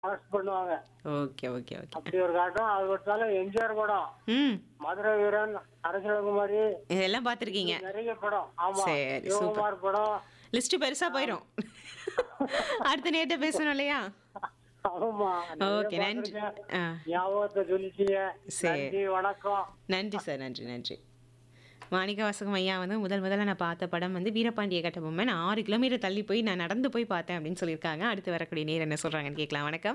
Arrest பண்ணுவாங்க okay okay okay அப்படி ஒரு காட்டும் அது விட்டாலும் எம்ஜிஆர் படம் ம் மதுரை வீரன் அரசகுமாரி இதெல்லாம் பார்த்துருக்கீங்க நிறைய படம் ஆமா சரி, சிவகுமார் படம் லிஸ்ட் பெருசா போயிடும் அடுத்த நேரத்தை பேசணும் இல்லையா ஆமா நிறைய ஓகே நன்றி பார்த்திருக்கேன். ஆ ஞாபகத்தை சொல்லிட்டீங்க சரி. நன்றி வணக்கம் நன்றி சார் நன்றி நன்றி மாணிக்க வாசகம் ஐயா வந்து முதல் முதல்ல நான் பார்த்த படம் வந்து வீரபாண்டிய கட்டபொம்மன் நான் ஆறு கிலோமீட்டர் தள்ளி போய் நான் நடந்து போய் பார்த்தேன் அப்படின்னு சொல்லியிருக்காங்க அடுத்து வரக்கூடிய நேரம் என்ன சொல்றாங்கன்னு கேட்கலாம் வணக்கம்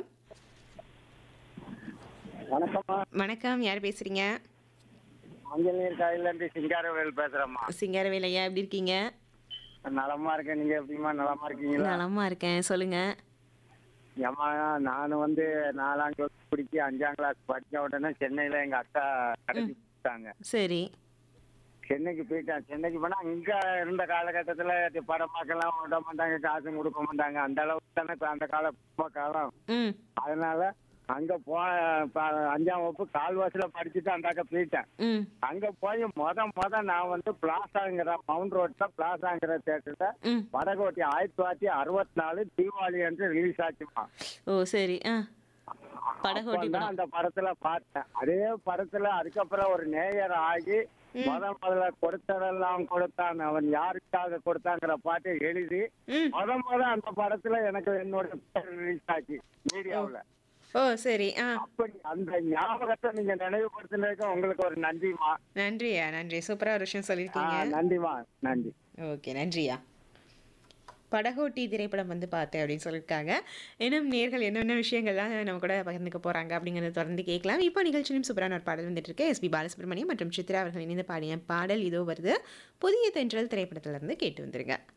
வணக்கம்மா வணக்கம் யார் பேசுறீங்க அஞ்சலியர் காயில இருந்து சிங்காரவேல் பேசுறேம்மா சிங்காரவேல் ஐயா எப்படி இருக்கீங்க நலமா இருக்கேன் நீங்க எப்படிமா நலமா இருக்கீங்களா நலமா இருக்கேன் சொல்லுங்க ஏம்மா நான் வந்து நாலாம் கிளாஸ் பிடிச்சி அஞ்சாம் கிளாஸ் படிச்ச உடனே சென்னையில எங்க அக்கா கடைக்கு கொடுத்தாங்க சரி சென்னைக்கு போயிட்டேன் சென்னைக்கு போனா இங்க இருந்த காலகட்டத்துல படம் பார்க்கலாம் விட மாட்டாங்க காசும் கொடுக்க மாட்டாங்க அந்த அளவுக்கு தானே இப்ப அந்த கால ரொம்ப காலம் ம் அதனால அங்க போ ப- அஞ்சாம் வகுப்பு கால்வாசில படிச்சுட்டு அந்த அக்கா போயிட்டேன் ம் அங்க போய் முத முத நான் வந்து பிளாசாங்கிற மவுண்ட் ரோட்ல பிளாசாங்கிற தேட்டர்ல ம் வடகோட்டி ஆயிரத்தி தொள்ளாயிரத்தி அறுபத்தி நாலு தீபாவளி அன்று ரிலீஸ் ஆச்சுமா ஓ சரி ஆ படகோட்டி அப்பதான் படம் அந்த படத்துல பார்த்தேன் அதே படத்துல அதுக்கப்புறம் ஒரு நேயர் ஆகி முத முதல்ல கொடுத்ததெல்லாம் கொடுத்தான் அவன் யாருக்காக கொடுத்தாங்கிற பாட்டை எழுதி ம் முத முத அந்த படத்துல எனக்கு என்னோட பேர் ரிலீஸ் ஆச்சு மீடியாவுல ஓ சரி ஆ அப்படி அந்த ஞாபகத்தை நீங்க நினைவுபடுத்தினதுக்கு உங்களுக்கு ஒரு நன்றிமா நன்றியா நன்றி சூப்பரா ஒரு விஷயம் ஆ, சொல்லியிருக்கீங்க நன்றிமா நன்றி ஓகே நன்றியா படகோட்டி திரைப்படம் வந்து பார்த்தேன் அப்படின்னு சொல்லியிருக்காங்க இன்னும் நேர்கள் என்னென்ன விஷயங்கள்லாம் நம்ம கூட பகிர்ந்துக்க போகிறாங்க அப்படிங்கிறத தொடர்ந்து கேட்கலாம் இப்போ நிகழ்ச்சியும் சூப்பரான ஒரு பாடல் வந்துட்டு இருக்கு எஸ்பி பாலசுப்ரமணியம் மற்றும் சித்ரா அவர்கள் இணைந்து பாடிய பாடல் இதோ வருது புதிய தென்றல் திரைப்படத்திலிருந்து கேட்டு வந்துருங்க